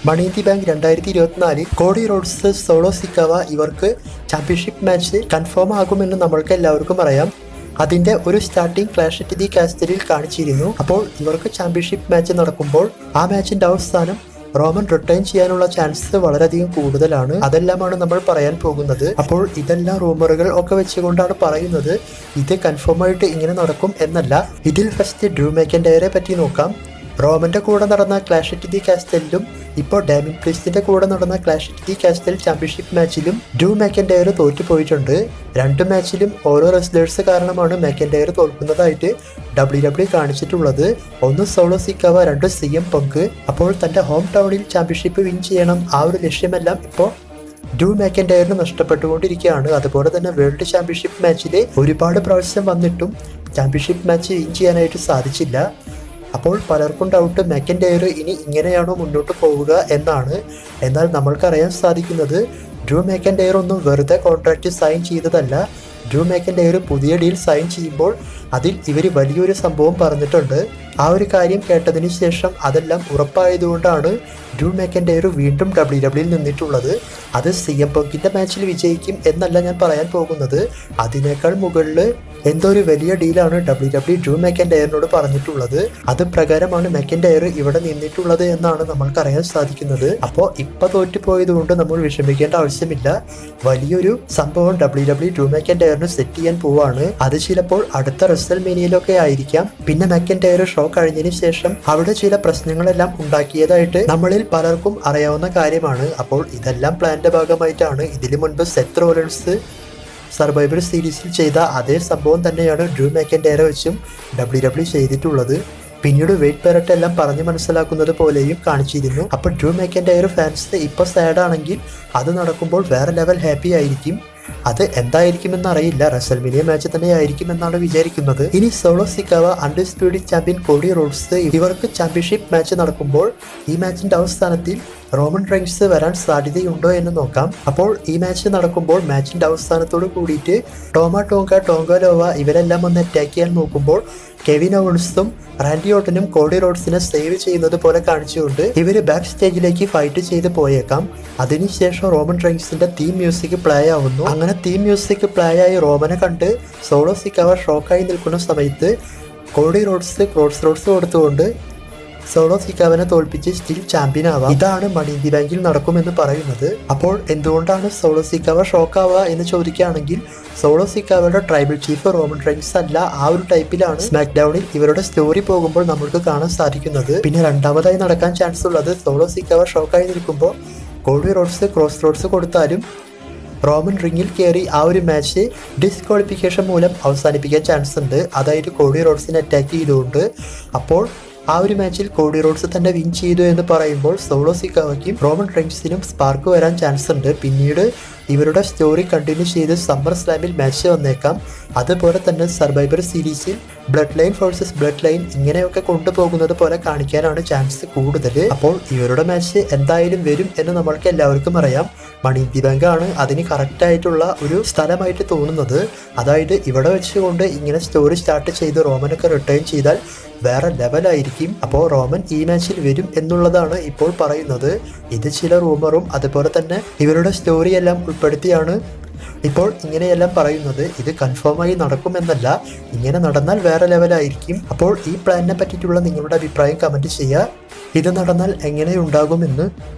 money in the bank രണ്ടായിരത്തി ഇരുപത്തിനാലിൽ Cody Rhodes solo സിക്കവ ഇവർക്ക് ചാമ്പ്യൻഷിപ്പ് മാച്ച് കൺഫേം ആകുമെന്ന് നമ്മൾക്ക് എല്ലാവർക്കും അറിയാം അതിന്റെ ഒരു സ്റ്റാർട്ടിംഗ് ക്ലാഷ് അറ്റ് ദി കാസ്റ്റലിൽ കാണിച്ചിരുന്നു അപ്പോൾ ഇവർക്ക് ചാമ്പ്യൻഷിപ്പ് മാച്ച് നടക്കുമ്പോൾ ആ മാച്ചിന്റെ അവസാനം റോമൻ റിട്ടേൺ ചെയ്യാനുള്ള ചാൻസ് വളരെയധികം കൂടുതലാണ് അതെല്ലാമാണ് നമ്മൾ പറയാൻ പോകുന്നത് അപ്പോൾ ഇതെല്ലാം റൂമറുകൾ ഒക്കെ വെച്ചുകൊണ്ടാണ് പറയുന്നത് ഇത് കൺഫേം ആയിട്ട് ഇങ്ങനെ നടക്കും എന്നല്ല ഇതിൽ ഫസ്റ്റ് ഡ്രൂ മേക്കൻഡയറെ പറ്റി നോക്കാം റോമന്റെ കൂടെ നടന്ന ക്ലാഷ് അറ്റ് ദി കാസ്റ്റലിലും ഇപ്പോൾ ഡാമിൻ പ്രീസ്റ്റിന്റെ കൂടെ നടന്ന clash at the castle championship മാച്ചിലും ഡ്രൂ മാക്കൻഡയർ തോറ്റു പോയിട്ടുണ്ട് രണ്ട് മാച്ചിലും ഓരോ റെസ്ലേഴ്സ് കാരണമാണ് മാക്കൻഡയർ തോൽക്കുന്നതായിട്ട് ഡബ്ല്യു ഡബ്ല്യു കാണിച്ചിട്ടുള്ളത് ഒന്ന് സോളോ സിക്കവ രണ്ട് സി എം പങ്ക് അപ്പോൾ തന്റെ ഹോം ടൗണിൽ ചാമ്പ്യൻഷിപ്പ് വിൻ ചെയ്യണം ആ ഒരു ലക്ഷ്യമെല്ലാം ഇപ്പോൾ ഡ്രൂ മാക്കൻഡയറിന് നഷ്ടപ്പെട്ടുകൊണ്ടിരിക്കുകയാണ് അതുപോലെ തന്നെ വേൾഡ് ചാമ്പ്യൻഷിപ്പ് മാച്ചിൽ ഒരുപാട് പ്രാവശ്യം വന്നിട്ടും ചാമ്പ്യൻഷിപ്പ് മാച്ച് വിൻ ചെയ്യാനായിട്ട് സാധിച്ചില്ല അപ്പോൾ പലർക്കും ഡൗട്ട് മെക്കൻഡയർ ഇനി ഇങ്ങനെയാണോ മുന്നോട്ട് പോവുക എന്നാണ് എന്നാൽ നമ്മൾക്കറിയാൻ സാധിക്കുന്നത് ഡ്രൂ മെക്കൻഡയർ ഒന്നും വെറുതെ കോൺട്രാക്റ്റ് സൈൻ ചെയ്തതല്ല ഡ്രൂ മെക്കൻഡയർ പുതിയ ഡീൽ സൈൻ ചെയ്യുമ്പോൾ അതിൽ ഇവർ വലിയൊരു സംഭവം പറഞ്ഞിട്ടുണ്ട് ആ ഒരു കാര്യം കേട്ടതിന് ശേഷം അതെല്ലാം ഉറപ്പായതുകൊണ്ടാണ് ഡ്രൂ മെക്കൻഡയർ വീണ്ടും ഡബ്ല്യു ഡബ്ല്യൂയിൽ നിന്നിട്ടുള്ളത് അത് സി എം പങ്കിൻ്റെ മാച്ചിൽ വിജയിക്കും എന്നല്ല ഞാൻ പറയാൻ പോകുന്നത് അതിനേക്കാൾ മുകളിൽ എന്തോ ഒരു വലിയ ഡീലാണ് ഡബ്ല്യു ഡബ്ല്യു ഡ്രൂ മെക്കൻഡയറിനോട് പറഞ്ഞിട്ടുള്ളത് അത് പ്രകാരമാണ് മെക്കൻഡയർ ഇവിടെ നിന്നിട്ടുള്ളത് എന്നാണ് നമ്മൾക്കറിയാൻ സാധിക്കുന്നത് അപ്പോൾ ഇപ്പൊ തോറ്റു പോയതുകൊണ്ട് നമ്മൾ വിഷമിക്കേണ്ട ആവശ്യമില്ല വലിയൊരു സംഭവം ഡബ്ല്യു ഡബ്ല്യു ഡ്രൂ മെക്കൻഡയറിന് സെറ്റ് ചെയ്യാൻ പോവാണ് അത് ചിലപ്പോൾ അടുത്ത റെസൽ മീനിയയിലൊക്കെ ആയിരിക്കാം പിന്നെ മെക്കൻഡയർ ഷോ കഴിഞ്ഞതിന് ശേഷം അവിടെ ചില പ്രശ്നങ്ങളെല്ലാം ഉണ്ടാക്കിയതായിട്ട് നമ്മളിൽ പലർക്കും അറിയാവുന്ന കാര്യമാണ് അപ്പോൾ ഇതെല്ലാം പ്ലാന്റെ ഭാഗമായിട്ടാണ് ഇതിനു മുൻപ് സെത്ത് റോലൻസ് സർവൈവർ സീരീസിൽ ചെയ്ത അതേ സംഭവം തന്നെയാണ് ഡ്രൂ മാക്കൻഡയറെ വെച്ചും ഡബ്ല്യു ഡബ്ല്യു ചെയ്തിട്ടുള്ളത് പിന്നീട് വെയിറ്റ് പെരട്ട് എല്ലാം പറഞ്ഞു മനസ്സിലാക്കുന്നത് പോലെയും കാണിച്ചിരുന്നു അപ്പോൾ ഡ്രൂ മാക്കൻഡയർ ഫാൻസ് ഇപ്പോൾ സാഡ് ആണെങ്കിൽ അത് നടക്കുമ്പോൾ വേറെ ലെവൽ ഹാപ്പി ആയിരിക്കും അത് എന്തായിരിക്കുമെന്ന് അറിയില്ല റസൽമിനിയ മാച്ച് തന്നെ ആയിരിക്കും എന്നാണ് വിചാരിക്കുന്നത് ഇനി Solo Sikoa undisputed champion Cody Rhodes ഇവർക്ക് ചാമ്പ്യൻഷിപ്പ് മാച്ച് നടക്കുമ്പോൾ ഈ മാച്ചിന്റെ അവസാനത്തിൽ റോമൻ റെയിൻസ് വരാൻ സാധ്യതയുണ്ടോ എന്ന് നോക്കാം അപ്പോൾ ഈ മാച്ച് നടക്കുമ്പോൾ മാച്ചിന്റെ അവസാനത്തോട് കൂടിയിട്ട് ടോമ ടോങ്ക ടോങ്കലോവ ഇവരെല്ലാം ഒന്ന് അറ്റാക്ക് ചെയ്യാൻ നോക്കുമ്പോൾ കെവിൻ ഓവൻസും റാൻഡി ഓട്ടനും കോഡി റോഡ്സിനെ സേവ് ചെയ്യുന്നത് പോലെ കാണിച്ചുകൊണ്ട് ഇവര് ബാക്ക് സ്റ്റേജിലേക്ക് ഫൈറ്റ് ചെയ്ത് പോയേക്കാം അതിനുശേഷം റോമൻ റെയിൻസിന്റെ തീം മ്യൂസിക് പ്ലേ ആവുന്നു അങ്ങനെ തീം മ്യൂസിക് പ്ലേ ആയി റോമനെ കണ്ട് സോളോ സിക്കാവ ഷോക്കായി നിൽക്കുന്ന സമയത്ത് കോഡി റോഡ്സ് ക്രോഡ്സ് റോഡ്സ് കൊടുത്തുകൊണ്ട് സോളോ സിക്കാവനെ തോൽപ്പിച്ച് സ്റ്റിൽ ചാമ്പ്യൻ ആവാം ഇതാണ് മണി ഇന്ത്യ ബാങ്കിൽ നടക്കുമെന്ന് പറയുന്നത് അപ്പോൾ എന്തുകൊണ്ടാണ് സോളോ സിക്കാവ ഷോക്ക് ആവുക എന്ന് ചോദിക്കുകയാണെങ്കിൽ സോളോ സിക്കാവയുടെ ട്രൈബൽ ചീഫ് റോമൻ റെയിൻസ് അല്ല ആ ഒരു ടൈപ്പിലാണ് സ്മാക്ക് ഡൗണിൽ ഇവരുടെ സ്റ്റോറി പോകുമ്പോൾ നമുക്ക് കാണാൻ സാധിക്കുന്നത് പിന്നെ രണ്ടാമതായി നടക്കാൻ ചാൻസ് ഉള്ളത് സോളോ സിക്കാവ ഷോക്കായി നിൽക്കുമ്പോൾ കോഡി റോഡ്സ് ക്രോസ് റോഡ്സ് കൊടുത്താലും റോമൻ റിങ്ങിൽ കയറി ആ ഒരു മാച്ച് ഡിസ്ക്വാളിഫിക്കേഷൻ മൂലം അവസാനിപ്പിക്കാൻ ചാൻസ് ഉണ്ട് അതായത് കോഡി റോഡ്സിനെ അറ്റാക്ക് ചെയ്തുകൊണ്ട് അപ്പോൾ ആ ഒരു മാച്ചിൽ കോഡി റോഡ്സ് തന്നെ വിൻ ചെയ്തു എന്ന് പറയുമ്പോൾ സോളോ സിക്കാവയ്ക്കും റോമൻ റെയിൻസിനും സ്പാർക്ക് വരാൻ ചാൻസ് ഉണ്ട് പിന്നീട് ഇവരുടെ സ്റ്റോറി കണ്ടിന്യൂ ചെയ്ത് സമ്മർ സ്ലാമിൽ മാച്ച് വന്നേക്കാം അതുപോലെ തന്നെ സർവൈവർ സീരീസിൽ bloodline forces bloodline ഇങ്ങനെയൊക്കെ കൊണ്ടുപോകുന്നത് പോലെ കാണിക്കാനാണ് ചാൻസ് കൂടുതൽ അപ്പോൾ ഇവരുടെ മാച്ച് എന്തായാലും വരും എന്ന് നമ്മൾക്ക് എല്ലാവർക്കും അറിയാം മണി ഇന്ത്യ ബാങ്ക് ആണ് അതിന് കറക്റ്റ് ആയിട്ടുള്ള ഒരു സ്ഥലമായിട്ട് തോന്നുന്നത് അതായത് ഇവിടെ വെച്ചുകൊണ്ട് ഇങ്ങനെ സ്റ്റോറി സ്റ്റാർട്ട് ചെയ്ത് റോമനൊക്കെ റിട്ടേൺ ചെയ്താൽ വേറെ ലെവലായിരിക്കും അപ്പോൾ റോമൻ ഈ മാച്ചിൽ വരും എന്നുള്ളതാണ് ഇപ്പോൾ പറയുന്നത് ഇത് ചില റൂമറും അതുപോലെ തന്നെ ഇവരുടെ സ്റ്റോറി എല്ലാം ഉൾപ്പെടുത്തിയാണ് ഇപ്പോൾ ഇങ്ങനെയെല്ലാം പറയുന്നത് ഇത് കൺഫേം ആയി നടക്കുമെന്നല്ല ഇങ്ങനെ നടന്നാൽ വേറെ ലെവലായിരിക്കും അപ്പോൾ ഈ പ്ലാനിനെ പറ്റിയിട്ടുള്ള നിങ്ങളുടെ അഭിപ്രായം കമൻറ്റ് ചെയ്യുക ഇത് നടന്നാൽ എങ്ങനെയുണ്ടാകുമെന്ന്